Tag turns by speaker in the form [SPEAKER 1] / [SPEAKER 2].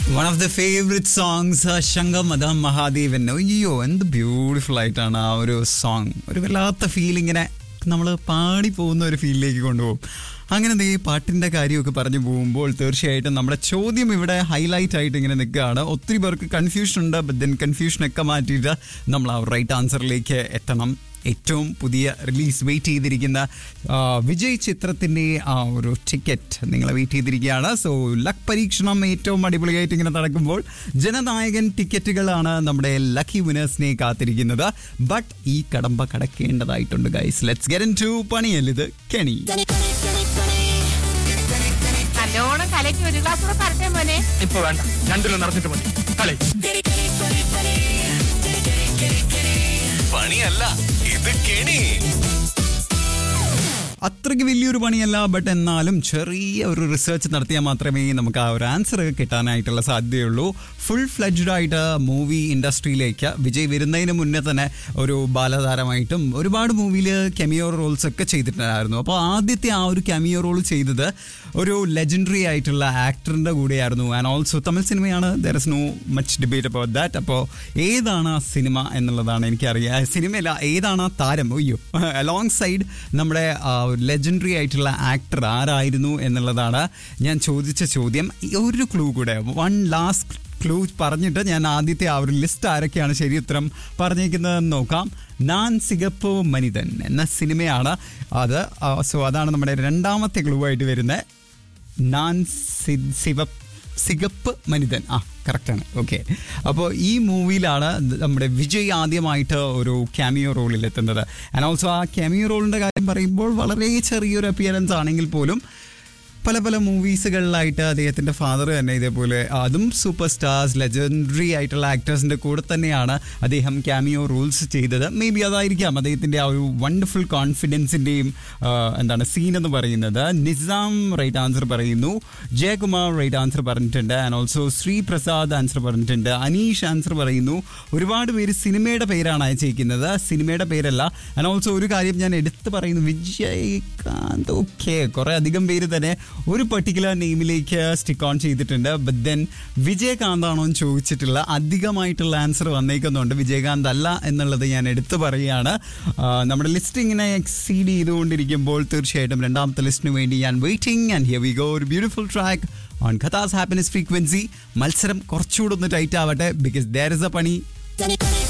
[SPEAKER 1] one of the favourite songs Shankar Mahadevan അയ്യോ എന്ത് beautiful ആയിട്ടാണ് ആ ഒരു സോങ് ഒരു വല്ലാത്ത ഫീൽ ഇങ്ങനെ നമ്മൾ പാടി പോകുന്ന ഒരു ഫീലിലേക്ക് കൊണ്ടുപോകും അങ്ങനെ ദേ ഈ പാട്ടിൻ്റെ കാര്യമൊക്കെ പറഞ്ഞു പോകുമ്പോൾ തീർച്ചയായിട്ടും നമ്മുടെ ചോദ്യം ഇവിടെ ഹൈലൈറ്റ് ആയിട്ട് ഇങ്ങനെ നിൽക്കുകയാണ് ഒത്തിരി പേർക്ക് കൺഫ്യൂഷൻ ഉണ്ട് ബട്ട് ദെൻ കൺഫ്യൂഷനൊക്കെ മാറ്റിയിട്ട് നമ്മൾ ആ റൈറ്റ് ആൻസറിലേക്ക് എത്തണം ഏറ്റവും പുതിയ റിലീസ് വെയിറ്റ് ചെയ്തിരിക്കുന്ന ആ, വിജയ് ചിത്രത്തിൻ്റെ ആ ഒരു ടിക്കറ്റ് നിങ്ങൾ വെയിറ്റ് ചെയ്തിരിക്കുകയാണ് സോ ലക്ക് പരീക്ഷണം ഏറ്റവും അടിപൊളിയായിട്ട് ഇങ്ങനെ നടക്കുമ്പോൾ ജനനായകൻ ടിക്കറ്റുകളാണ് നമ്മുടെ ലക്കി വിനേഴ്സിനെ കാത്തിരിക്കുന്നത് ബട്ട് ഈ കടമ്പ കടക്കേണ്ടതായിട്ടുണ്ട് guys let's get into പണിയല്ലിത് കെണി
[SPEAKER 2] നല്ലോണം കലക്കി ഒരു ഗ്ലാസ് കൂടെ തരട്ടെ മോനെ
[SPEAKER 3] ഇപ്പൊ വേണ്ട രണ്ടിലും നടന്നിട്ട് മതി കളി
[SPEAKER 4] പണിയല്ല ഇത് കെണി
[SPEAKER 1] അത്രയ്ക്ക് വലിയൊരു പണിയല്ല ബട്ട് എന്നാലും ചെറിയ ഒരു റിസർച്ച് നടത്തിയാൽ മാത്രമേ നമുക്ക് ആ ഒരു ആൻസർ കിട്ടാനായിട്ടുള്ള സാധ്യതയുള്ളൂ ഫുൾ ഫ്ലെഡ്ജ്ഡ് ആയിട്ട് മൂവി ഇൻഡസ്ട്രിയിലേക്ക് വിജയ് വരുന്നതിന് മുന്നേ തന്നെ ഒരു ബാലതാരമായിട്ടും ഒരുപാട് മൂവിയിൽ കെമിയോ റോൾസ് ഒക്കെ ചെയ്തിട്ടുണ്ടായിരുന്നു അപ്പോൾ ആദ്യത്തെ ആ ഒരു കെമിയോ റോൾ ചെയ്തത് ഒരു ലെജൻഡറി ആയിട്ടുള്ള ആക്ടറിൻ്റെ കൂടെയായിരുന്നു ആൻഡ് ഓൾസോ തമിഴ് സിനിമയാണ് there is no much debate about that അപ്പോൾ ഏതാണ് ആ സിനിമ എന്നുള്ളതാണ് എനിക്കറിയാം സിനിമയല്ല ഏതാണ് ആ താരം അയ്യോ അലോങ് സൈഡ് നമ്മുടെ ലെജൻഡറി ആയിട്ടുള്ള ആക്ടർ ആരായിരുന്നു എന്നുള്ളതാണ് ഞാൻ ചോദിച്ച ചോദ്യം ഈ ഒരു ക്ലൂ കൂടെ വൺ ലാസ്റ്റ് ക്ലൂ പറഞ്ഞിട്ട് ഞാൻ ആദ്യത്തെ ആ ഒരു ലിസ്റ്റ് ആരൊക്കെയാണ് ശരി ഉത്തരം പറഞ്ഞേക്കുന്നതെന്ന് നോക്കാം നാൻ സിഗപ്പ് മനിതൻ എന്ന സിനിമയാണ് അത് സോ അതാണ് നമ്മുടെ രണ്ടാമത്തെ ക്ലൂ ആയിട്ട് വരുന്നത് നാൻ സി- സിവ സിഗപ്പ് മനിതൻ ആ കറക്റ്റാണ് ഓക്കെ അപ്പോൾ ഈ മൂവിയിലാണ് നമ്മുടെ വിജയ് ആദ്യമായിട്ട് ഒരു ക്യാമിയോ റോളിൽ എത്തുന്നത് ആൻഡ് ഓൾസോ ആ ക്യാമിയോ റോളിൻ്റെ കാര്യം പറയുമ്പോൾ വളരെ ചെറിയൊരു അപ്പിയറൻസ് ആണെങ്കിൽ പോലും പല പല മൂവീസുകളിലായിട്ട് അദ്ദേഹത്തിൻ്റെ ഫാദർ തന്നെ ഇതേപോലെ അതും സൂപ്പർ സ്റ്റാർസ് ലെജൻഡറി ആയിട്ടുള്ള ആക്ടേഴ്സിൻ്റെ കൂടെ തന്നെയാണ് അദ്ദേഹം ക്യാമിയോ റോൾസ് ചെയ്തത് മേ ബി അതായിരിക്കാം അദ്ദേഹത്തിൻ്റെ ആ ഒരു വണ്ടർഫുൾ കോൺഫിഡൻസിൻ്റെയും എന്താണ് സീൻ എന്ന് പറയുന്നത് നിസാം റൈറ്റ് ആൻസർ പറയുന്നു ജയകുമാർ റൈറ്റ് ആൻസർ പറഞ്ഞിട്ടുണ്ട് and also Shri Prasad answer പറഞ്ഞിട്ടുണ്ട് അനീഷ് ആൻസർ പറയുന്നു ഒരുപാട് പേര് സിനിമയുടെ പേരാണ് അയച്ചിരിക്കുന്നത് സിനിമയുടെ പേരല്ല ആൻഡ് ഓൾസോ ഒരു കാര്യം ഞാൻ എടുത്തു പറയുന്നു വിജയകാന്ത് ഓക്കെ കുറെ അധികം പേര് തന്നെ ഒരു പെർട്ടിക്കുലർ നെയിമിലേക്ക് സ്റ്റിക്ക് ഓൺ ചെയ്തിട്ടുണ്ട് ബട്ട് ദെൻ വിജയകാന്ത് ആണോ എന്ന് ചോദിച്ചിട്ടുള്ള അധികമായിട്ടുള്ള ആൻസർ വന്നേക്കുന്നുണ്ട് വിജയകാന്ത് അല്ല എന്നുള്ളത് ഞാൻ എടുത്തു പറയുകയാണ് ആ, നമ്മുടെ ലിസ്റ്റ് ഇങ്ങനെ എക്സീഡ് ചെയ്തുകൊണ്ടിരിക്കുമ്പോൾ തീർച്ചയായിട്ടും രണ്ടാമത്തെ ലിസ്റ്റിന് വേണ്ടി ഞാൻ waiting and here we go ഒരു ബ്യൂട്ടിഫുൾ ട്രാക്ക് ഓൺ ഖത്താസ് ഹാപ്പിനെസ് ഫ്രീക്വൻസി മത്സരം കുറച്ചുകൂടെ ഒന്ന് ടൈറ്റ് ആവട്ടെ ബിക്കോസ് ദർ ഇസ് എ പണി